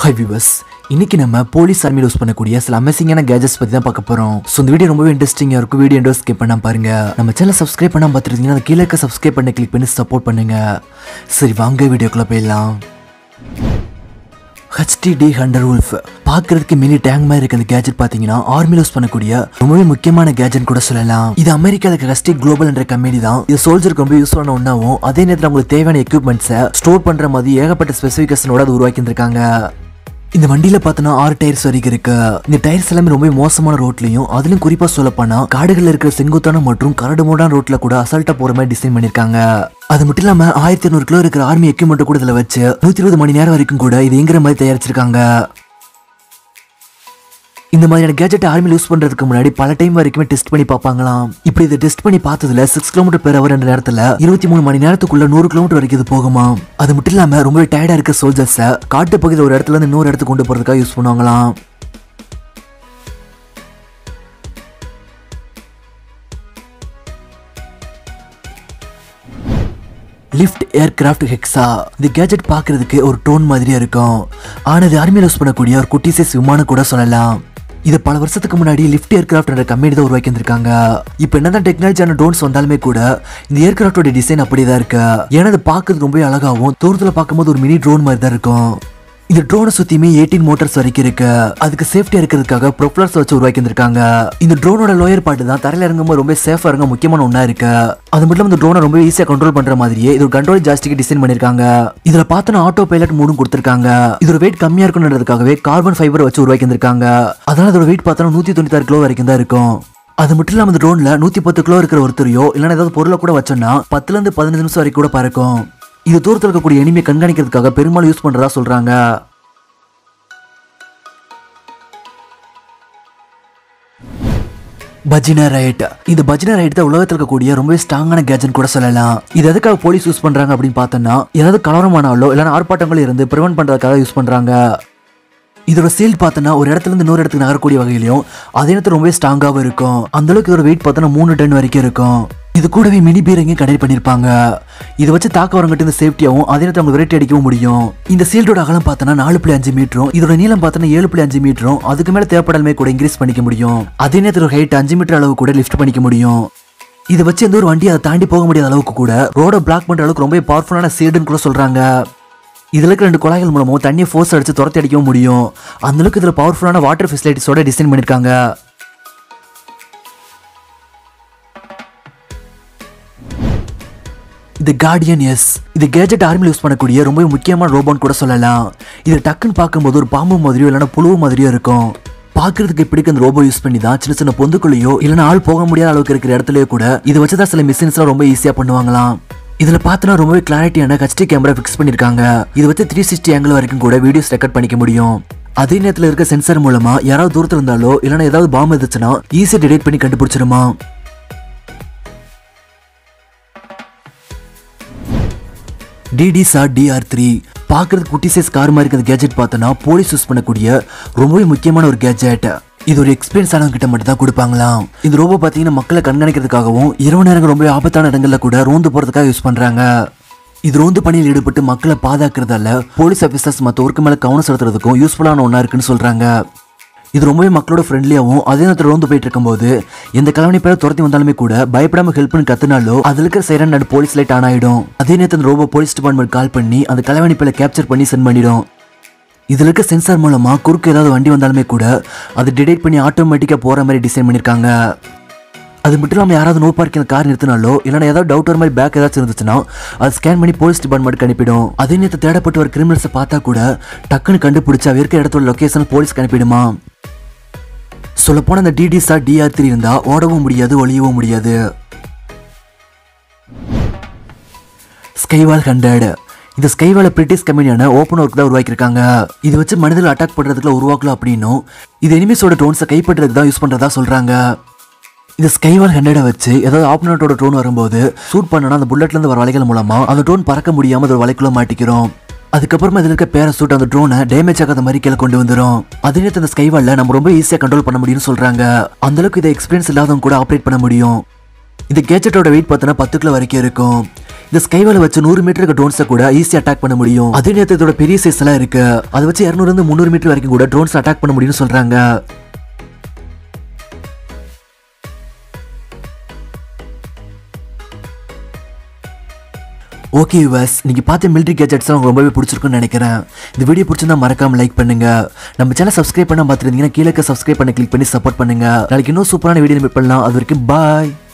high விவஸ் இன்னைக்கு நம்ம police ஆர்மியில் யூஸ் பண்ணக்கூடிய சில அமேசிங்கான கேஜெட்ஸ் பத்தி தான் பார்க்க போறோம் ஸோ இந்த வீடியோ ரொம்பவே இன்ட்ரெஸ்டிங்காக இருக்கும் வீடியோ எண்டோ ஸ்கிப் பண்ணாம பாருங்க நம்ம சேனல் சப்ஸ்கிரைப் பண்ணாம பார்த்துருந்தீங்கன்னா அந்த கீழே இருக்க சப்ஸ்கிரைப் பண்ண கிளிக் பண்ணி சப்போர்ட் பண்ணுங்க சரி வாங்க வீடியோக்குள்ள போயிடலாம் ஹெச்டிடி ஹண்டர் உல்ஃப் பார்க்கறதுக்கு மினி டேங்க் மாதிரி இருக்க அந்த கேஜெட் பார்த்தீங்கன்னா ஆர்மியில் யூஸ் பண்ணக்கூடிய ரொம்பவே முக்கியமான கேஜெட் கூட சொல்லலாம் இது அமெரிக்காவில் இருக்க ஹெச்டி குளோபல் என்ற கம்பெனி தான் இது சோல்ஜருக்கு ரொம்ப யூஸ் பண்ண ஒன்றாவும் அதே நேரத்தில் உங்களுக்கு தேவையான எக்யூப்மெண்ட்ஸை ஸ்டோர் பண்ணுற மாதிரி ஏகப்பட்ட ஸ்பெசிஃபிகேஷனோட அது உருவாக்கி இருந்திருக்காங்க இந்த வண்டியில பார்த்தோன்னா ஆறு டயர்ஸ் வரைக்கும் இருக்கு இந்த டயர்ஸ் எல்லாமே ரொம்ப மோசமான ரோட்லயும் அதுலயும் குறிப்பா சொல்ல போனா காடுகள்ல இருக்கிற செங்குத்தான மற்றும் கரடுமுரடான ரோட்ல கூட அசால்ட்டா போற மாதிரி டிசைன் பண்ணிருக்காங்க அது மட்டும் இல்லாம ஆயிரத்தி இருநூறு கிலோ இருக்கிற ஆர்மி எக்யூப்மெண்ட் கூட இதுல வச்சு நூத்தி இருபது மணி நேரம் வரைக்கும் கூட இது எங்கிற மாதிரி தயாரிச்சிருக்காங்க இந்த மாதிரியான கேஜெட் ஆர்மியில் யூஸ் பண்றதுக்கு முன்னாடி பல டைம் வரைக்குமே டெஸ்ட் பண்ணி பார்ப்பாங்களாம் இப்படி இதை டெஸ்ட் பண்ணி பார்த்ததுல சிக்ஸ் கிலோமீட்டர் பெர் அவர் என்ற நேரத்தில் இருபத்தி மூணு மணி நேரத்துக்குள்ள நூறு கிலோமீட்டர் வரைக்கும் இது போகுமா அது மட்டும் இல்லாம ரொம்பவே டயர்டா இருக்க சோல்ஜர்ஸை காட்டு பகுதியில் ஒரு இடத்துல இருந்து இன்னொரு இடத்துக்கு கொண்டு போறதுக்காக யூஸ் பண்ணுவாங்களாம் லிஃப்ட் ஏர்கிராஃப்ட் ஹெக்ஸா இந்த கேஜெட் பார்க்கிறதுக்கு ஒரு டோன் மாதிரியே இருக்கும் ஆனால் இது ஆர்மியில் யூஸ் பண்ணக்கூடிய ஒரு குட்டி சைஸ் விமானம் கூட சொல்லலாம் இது பல வருஷத்துக்கு முன்னாடி லிஃப்ட் ஏர்கிராஃப்ட் என்ற கம்பெனி தான் உருவாக்கி வந்திருக்காங்க இப்போ என்னதான் டெக்னாலஜியான ட்ரோன்ஸ் வந்தாலுமே கூட இந்த ஏர்கிராஃப்டோட டிசைன் அப்படியே தான் இருக்கு ஏன்னா அது பார்க்கறதுக்கு ரொம்பவே அழகாகவும் தூரத்தில் பார்க்கும்போது ஒரு மினி ட்ரோன் மாதிரி தான் இருக்கும் இந்த ட்ரோனை சுத்தியுமே எயிட்டீன் மோட்டார்ஸ் வரைக்கும் இருக்கு அதுக்கு சேஃப்டியா இருக்கிறதுக்காக ப்ரொஃபலர்ஸ் வச்சு உருவாக்கி இருந்திருக்காங்க இந்த ட்ரோனோட லோயர் பார்ட் தான் தரையில இறங்கும்போது ரொம்ப சேஃபா இருங்க முக்கியமான ஒண்ணா இருக்கு அது மட்டும் இல்லாம இந்த ட்ரோனை ரொம்ப ஈஸியா கண்ட்ரோல் பண்ற மாதிரியே இது ஒரு கண்ட்ரோல் ஜாஸ்திக்கு டிசைன் பண்ணிருக்காங்க இதுல பார்த்தோன்னா ஆட்டோ பைலட் மூடும் கொடுத்திருக்காங்க இதோட வெயிட் கம்மியா இருக்கணுன்றதுக்காகவே கார்பன் ஃபைபர் வச்சு உருவாக்கி இருந்திருக்காங்க அதனால இதோட வெயிட் பார்த்தோன்னா நூத்தி தொண்ணூத்தாறு கிலோ வரைக்கும் தான் இருக்கும் அது மட்டும் இல்லாம இந்த ட்ரோன்ல நூத்தி பத்து கிலோ இருக்கிற ஒருத்தரையோ இல்லைன்னா ஏதாவது பொருளை கூட வச்சோம்னா பத்துல இருந்து பதினஞ்சு நிமிஷம் வரைக்கும் கூட பறக்கும் இது தூரத்தில் இருக்கக்கூடிய எனிமையை கண்காணிக்கிறதுக்காக பெரும்பாலும் யூஸ் பண்றதா சொல்றாங்க பஜினா ரைட் இந்த பஜினா ரைட் தான் உலகத்தில் இருக்கக்கூடிய ரொம்பவே ஸ்ட்ராங்கான கேஜெட் கூட சொல்லலாம் இது எதுக்காக போலீஸ் யூஸ் பண்றாங்க அப்படின்னு பார்த்தோம்னா ஏதாவது கலவரமானாலோ இல்லைன்னா ஆர்ப்பாட்டங்கள் இருந்து ப்ரிவென்ட் பண்றதுக்காக யூஸ் பண்றாங்க இதோட சீல் பார்த்தோன்னா ஒரு இடத்துல இருந்து இன்னொரு இடத்துக்கு நகரக்கூடிய வகையிலையும் அதே நேரத்தில் ரொம்பவே ஸ்ட்ராங்காகவும் இருக்கும் அந்த அளவுக்கு இதோட வெயிட் பார்த்தோன்னா மூணு டன் வரைக்கும் இருக்கும் இது கூடவே மினி பீரங்கையும் கடை பண்ணியிருப்பாங்க இதை வச்சு தாக்க வரங்கிட்ட இந்த சேஃப்டியாகவும் அதே நேரத்தில் அவங்க விரட்டி அடிக்கவும் முடியும் இந்த சீல்டோட அகலம் பார்த்தோன்னா நாலு புள்ளி அஞ்சு மீட்டரும் இதோட நீளம் பார்த்தோன்னா ஏழு புள்ளி அஞ்சு மீட்டரும் அதுக்கு மேலே தேவைப்படாலுமே கூட இன்க்ரீஸ் பண்ணிக்க முடியும் அதே நேரத்தில் ஹைட் அஞ்சு மீட்டர் அளவு கூட லிஃப்ட் பண்ணிக்க முடியும் இதை வச்சு எந்த ஒரு வண்டி அதை தாண்டி போக முடியாத அளவுக்கு கூட ரோட பிளாக் பண்ற அளவுக்கு ரொம்ப பவர்ஃபுல்லான சீல்டுன்னு கூட சொல்றாங்க இதுல இருக்க ரெண்டு குழாய்கள் மூலமும் தண்ணியை ஃபோர்ஸ் அடிச்சு துரத்தி அடிக்கவும் முடியும் அந்த அளவுக்கு இதுல பவர்ஃபுல்லான வாட்டர் ஃபெசிலிட்டிஸோட டிசைன் பண்ணிருக்காங்க இந்த கார்டியன் எஸ் இது கேஜெட் ஆர்மியில் யூஸ் பண்ணக்கூடிய ரொம்ப முக்கியமான ரோபோன்னு கூட சொல்லலாம் இது டக்குன்னு பார்க்கும்போது ஒரு பாம்பு மாதிரியோ இல்லைன்னா புழுவு மாதிரியோ இருக்கும் பார்க்கறதுக்கு இப்படிக்கு அந்த ரோபோ யூஸ் பண்ணி தான் சின்ன சின்ன பொந்துக்குள்ளேயோ இல்லைன்னா ஆள் போக முடியாத அளவுக்கு இருக்கிற இடத்துலயோ கூட இதை வச்சு தான் சில மிஷின்ஸ்லாம் ரொம்ப ஈஸியாக பண்ணுவாங்களாம் இதுல பார்த்தோன்னா ரொம்பவே கிளாரிட்டியான ஹெச்டி கேமரா ஃபிக்ஸ் பண்ணிருக்காங்க இது வச்சு த்ரீ சிக்ஸ்டி ஆங்கிள் வரைக்கும் கூட வீடியோஸ் ரெக்கார்ட் பண்ணிக்க முடியும் அதே நேரத்தில் இருக்க சென்சார் மூலமா யாராவது தூரத்தில் இருந்தாலோ இல்லைன்னா ஏதாவது பாம்பு இருந்துச்சுன்னா ஈஸியாக டிடெக்ட் பண்ணி கண்டுபிடிச்சிருமா டிடி சார் டிஆர் த்ரீ பார்க்கறதுக்கு குட்டி சைஸ் கார் மாதிரி இருக்கிற கேஜெட் பார்த்தோன்னா போலீஸ் யூஸ் பண்ணக்கூடிய ரொம்பவே முக்கியமான ஒரு கேஜெட் இது ஒரு எக்ஸ்பீரியன்ஸ் ஆனவங்க கிட்ட மட்டும் தான் கொடுப்பாங்களாம் இந்த ரோபோ பார்த்தீங்கன்னா மக்களை கண்காணிக்கிறதுக்காகவும் இரவு நேரங்கள் ரொம்ப ஆபத்தான இடங்கள்ல கூட ரோந்து போறதுக்காக யூஸ் பண்றாங்க இது ரோந்து பணியில் ஈடுபட்டு மக்களை பாதுகாக்கிறதால போலீஸ் ஆஃபீஸர்ஸ் மற்ற ஒர்க்கு மேலே கவனம் செலுத்துறதுக்கும் யூஸ்ஃபுல்லான ஒன்றா இருக்குன்னு சொல்றாங்க இது ரொம்பவே மக்களோட ஃப்ரெண்ட்லியாகவும் அதே நேரத்தில் ரோந்து போயிட்டு இருக்கும்போது எந்த கலவணி பேரை துரத்தி வந்தாலுமே கூட பயப்படாம ஹெல்ப்னு கத்துனாலோ அதுல இருக்கிற siren and police light on ஆயிடும் அதே நேரத்தில் அந்த ரோபோ போலீஸ் டிபார்ட்மெண்ட் கால் பண்ணி அந்த கலவணி பேரை கேப்சர் பண்ணி சென்ட் பண்ணிடும் இதுல இருக்க சென்சார் மூலமா குறுக்கு ஏதாவது வண்டி வந்தாலுமே கூட அது டிடெக்ட் பண்ணி ஆட்டோமேட்டிக்கா போற மாதிரி டிசைன் பண்ணிருக்காங்க அது மட்டும் இல்லாமல் யாராவது நோ பார்க்கிங் கார் நிறுத்தினாலோ இல்லைனா ஏதாவது டவுட் வர மாதிரி பேக் ஏதாச்சும் இருந்துச்சுன்னா அது ஸ்கேன் பண்ணி போலீஸ் டிபார்ட்மெண்ட்டுக்கு அனுப்பிடும் அதே நேரத்தை தேடப்பட்டு ஒரு கிரிமினல்ஸை பார்த்தா கூட டக்குன்னு கண்டுபிடிச்சு அவ இருக்கிற இடத்தோட லொகேஷன் போலீஸ்க்கு அனுப்பிடுமா சொல்லப்போனால் அந்த டிடி சார் டிஆர் த்ரீ இருந்தா ஓடவும் முடியாது ஒளியவும் முடியாது ஸ்கைவால் ஹண்ட்ரட் இந்த ஸ்கைவால பிரிட்டிஷ் கம்பெனியான ஓப்பன் ஒர்க் தான் உருவாக்கியிருக்காங்க இது வச்சு மனிதர்கள் அட்டாக் பண்றதுக்குள்ள உருவாக்கலாம் அப்படின்னும் இது எனிமிஸோட ட்ரோன்ஸை கைப்பற்றுறதுக்கு தான் யூஸ் பண்றதா சொல்றாங்க இந்த ஸ்கைவால் ஹண்ட்ரடை வச்சு ஏதாவது ஆப்பனட்டோட ட்ரோன் வரும்போது ஷூட் பண்ணனா அந்த புல்லட்ல இருந்து வர வலைகள் மூலமா அந்த ட்ரோன் பறக்க முடியாம அதோட வலைக்குள்ள மாட்டிக்கிறோம் அதுக்கப்புறமா இதில் இருக்க பேரசூட் அந்த ட்ரோனை டேமேஜ் ஆகாத மாதிரி கீழே கொண்டு வந்துடும் அதே நேரத்தில் அந்த ஸ்கைவால்ல நம்ம ரொம்ப ஈஸியாக கண்ட்ரோல் பண்ண முடியும்னு சொல்றாங்க அந்த அளவுக்கு இதை எக்ஸ்பீரியன்ஸ் இல்லாதவங்க கூட ஆப்ரேட் பண்ண முடியும் இந்த கேஜெட்டோட வெயிட் பார்த்தோன்னா பத்து கிலோ வரைக்கும் இருக்கும் இந்த ஸ்கைவால வச்சு நூறு மீட்டருக்கு ட்ரோன்ஸை கூட ஈஸியா அட்டாக் பண்ண முடியும் அதே நேரத்தில் இதோட பெரிய சைஸ் எல்லாம் இருக்கு அதை வச்சு இரநூறுல இருந்து முந்நூறு மீட்டர் வரைக்கும் கூட ட்ரோன்ஸ் அட்டாக் பண்ண முடியும்னு சொல்றாங்க ஓகே யுவஸ் நீங்க பார்த்த மிலிட்ரி கேஜெட்ஸ் உங்களுக்கு ரொம்பவே பிடிச்சிருக்குன்னு நினைக்கிறேன் இந்த வீடியோ பிடிச்சிருந்தா மறக்காம லைக் பண்ணுங்க நம்ம சேனல் சப்ஸ்கிரைப் பண்ண பார்த்துருந்தீங்கன்னா கீழே சப்ஸ்கிரைப் பண்ண கிளிக் பண்ணி சப்போர்ட் பண்ணுங்க நாளைக்கு இன்னும் சூப்பரான வீடியோ மீட் பண்ணலாம் அது வரைக்கும் பாய்